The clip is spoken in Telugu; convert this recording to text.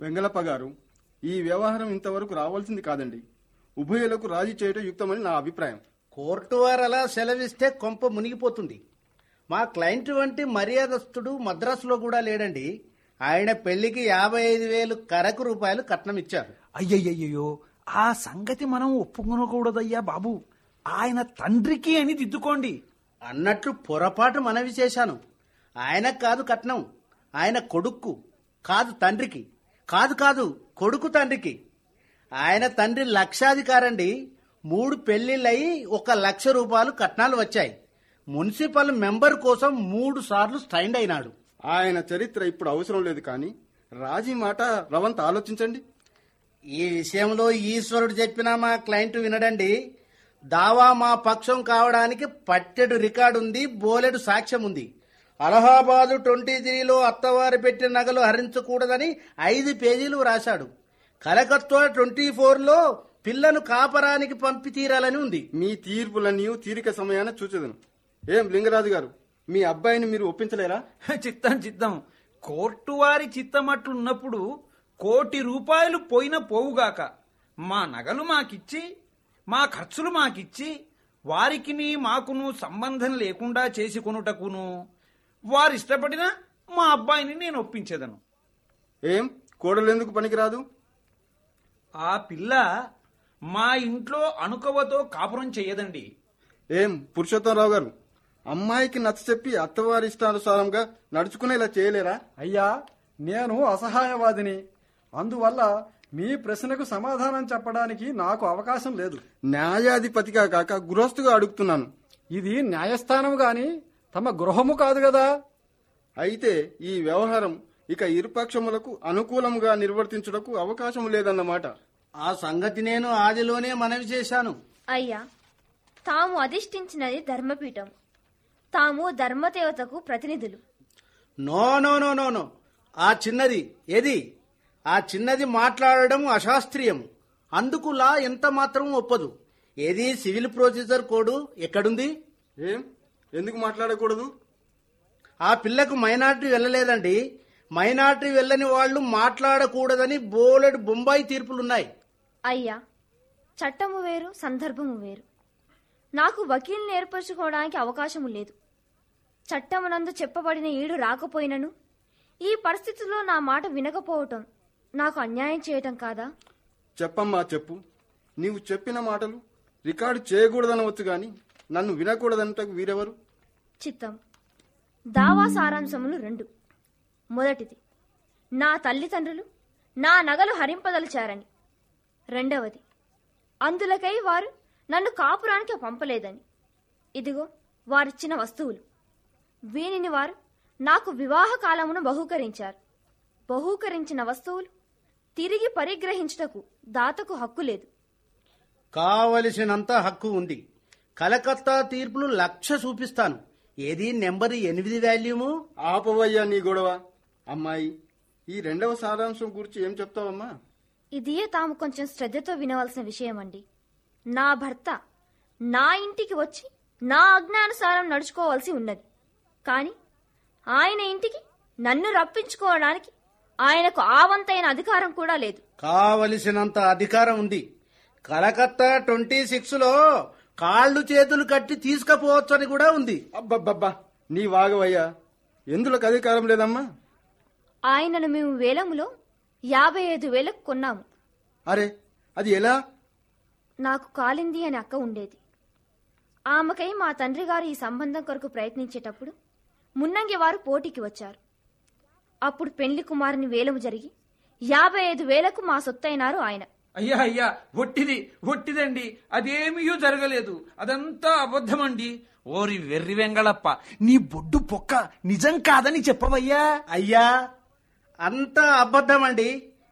వెంగళప్ప గారు ఈ వ్యవహారం ఇంతవరకు రావాల్సింది కాదండి ఉభయులకు రాజీ చేయటం యుక్తమని నా అభిప్రాయం కోర్టు వారు అలా సెలవిస్తే కొంప మునిగిపోతుంది మా క్లయింట్ వంటి మర్యాదస్తుడు మద్రాసులో కూడా లేడండి ఆయన పెళ్లికి యాభై ఐదు వేలు కరకు రూపాయలు కట్నం ఇచ్చారు అయ్యయ్యయ్యో ఆ సంగతి మనం ఒప్పుకోకూడదయ్యా బాబు ఆయన తండ్రికి అని దిద్దుకోండి అన్నట్లు పొరపాటు మనవి చేశాను ఆయన కాదు కట్నం ఆయన కొడుక్కు కాదు తండ్రికి కాదు కాదు కొడుకు తండ్రికి ఆయన తండ్రి లక్షాధికారండి మూడు పెళ్లిళ్ళయి ఒక లక్ష రూపాయలు కట్నాలు వచ్చాయి మున్సిపల్ మెంబర్ కోసం మూడు సార్లు స్టైండ్ అయినాడు ఆయన చరిత్ర ఇప్పుడు అవసరం లేదు కానీ రాజీ మాట రవంత ఆలోచించండి ఈ విషయంలో ఈశ్వరుడు చెప్పినా మా క్లయింట్ వినడండి దావా మా పక్షం కావడానికి పట్టెడు రికార్డు ఉంది బోలెడు సాక్ష్యం ఉంది అలహాబాదు ట్వంటీ త్రీలో అత్తవారు పెట్టిన నగలు హరించకూడదని ఐదు పేజీలు రాశాడు కలకత్తా ట్వంటీ ఫోర్లో పిల్లను కాపరానికి పంపి తీరాలని ఉంది మీ తీర్పులన్నీ తీరిక సమయాన చూచెదను ఏం లింగరాజు గారు మీ అబ్బాయిని మీరు ఒప్పించలేరా చిత్తం చిత్తం కోర్టు వారి చిత్తమట్లున్నప్పుడు కోటి రూపాయలు పోయిన పోవుగాక మా నగలు మాకిచ్చి మా ఖర్చులు మాకిచ్చి వారికిని మాకును సంబంధం లేకుండా చేసి కొనుటకును వారిష్టపడిన మా అబ్బాయిని నేను ఒప్పించేదను ఏం కోడలెందుకు పనికిరాదు ఆ పిల్ల మా ఇంట్లో అణుకవతో కాపురం చెయ్యదండి ఏం పురుషోత్తమరావు గారు అమ్మాయికి నచ్చ చెప్పి అత్తవారి ఇష్టానుసారంగా నడుచుకునేలా చేయలేరా అయ్యా నేను అసహాయవాదిని అందువల్ల మీ ప్రశ్నకు సమాధానం చెప్పడానికి నాకు అవకాశం లేదు న్యాయాధిపతిగా కాక గృహస్థుగా అడుగుతున్నాను ఇది న్యాయస్థానం గాని తమ గృహము కాదు కదా అయితే ఈ వ్యవహారం ఇక ఇరుపక్షములకు అనుకూలంగా నిర్వర్తించుటకు అవకాశం లేదన్నమాట ఆ సంగతి నేను ఆదిలోనే మనవి చేశాను అయ్యా తాము అధిష్ఠించినది ధర్మపీఠం తాము ధర్మదేవతకు ప్రతినిధులు no no no no no ఆ చిన్నది ఏది ఆ చిన్నది మాట్లాడడం అశాస్త్రీయం అందుకు లా ఎంత మాత్రం ఒప్పదు ఏది సివిల్ ప్రొసీజర్ కోడ్ ఎక్కడుంది ఏం ఎందుకు మాట్లాడకూడదు ఆ పిల్లకు మైనార్టీ వెళ్ళలేదండి మైనార్టీ వెళ్ళని వాళ్ళు మాట్లాడకూడదని బోలెడు బొంబాయి తీర్పులున్నాయి అయ్యా చట్టము వేరు సందర్భము వేరు నాకు వకీల్ని ఏర్పరచుకోవడానికి అవకాశము లేదు చట్టమునందు చెప్పబడిన ఈడు రాకపోయినను ఈ పరిస్థితిలో నా మాట వినకపోవటం నాకు అన్యాయం చేయటం కాదా చెప్పమ్మా చెప్పు నీవు చెప్పిన మాటలు రికార్డు చేయకూడదనవచ్చు గాని నన్ను వినకూడదనటకు వీరెవరు చిత్తం దావా సారాంశములు రెండు మొదటిది నా తల్లిదండ్రులు నా నగలు హరింపదలిచారని రెండవది అందులకై వారు నన్ను కాపురానికి పంపలేదని ఇదిగో వారిచ్చిన వస్తువులు వీనిని వారు నాకు వివాహ కాలమును బహూకరించారు బహూకరించిన వస్తువులు తిరిగి పరిగ్రహించుటకు దాతకు హక్కు లేదు కావలసినంత హక్కు ఉంది కలకత్తా తీర్పులు లక్ష చూపిస్తాను ఏది నెంబర్ ఎనిమిది వాల్యూము ఆపవయ్యా నీ గొడవ అమ్మాయి ఈ రెండవ సారాంశం గురించి ఏం చెప్తావమ్మా ఇదియే తాము కొంచెం శ్రద్ధతో వినవలసిన విషయం అండి నా భర్త నా ఇంటికి వచ్చి నా ఆజ్ఞానుసారం నడుచుకోవాల్సి ఉన్నది కానీ ఆయన ఇంటికి నన్ను రప్పించుకోవడానికి ఆయనకు ఆవంతైన అధికారం కూడా లేదు కావలసినంత అధికారం ఉంది కలకత్తా ట్వంటీ సిక్స్ లో కాళ్ళు చేతులు కట్టి తీసుకుపోవచ్చని కూడా ఉంది అబ్బబ్బబ్బా నీ వాగవయ్యా ఎందులకు అధికారం లేదమ్మా ఆయనను మేము వేలములో యాభై ఐదు వేలకు కొన్నాము అరే అది ఎలా నాకు కాలింది అని అక్క ఉండేది ఆమెకై మా తండ్రి గారు ఈ సంబంధం కొరకు ప్రయత్నించేటప్పుడు మున్నంగి వారు పోటీకి వచ్చారు అప్పుడు పెళ్లి కుమారుని వేలము జరిగి యాభై ఐదు వేలకు మా సొత్తైనారు ఆయన అయ్యా అయ్యా ఒట్టిది ఒట్టిదండి అదేమీయూ జరగలేదు అదంతా అబద్ధమండి ఓరి వెర్రి వెంగళప్ప నీ బొడ్డు పొక్క నిజం కాదని చెప్పవయ్యా అయ్యా అంత అబద్ధం అండి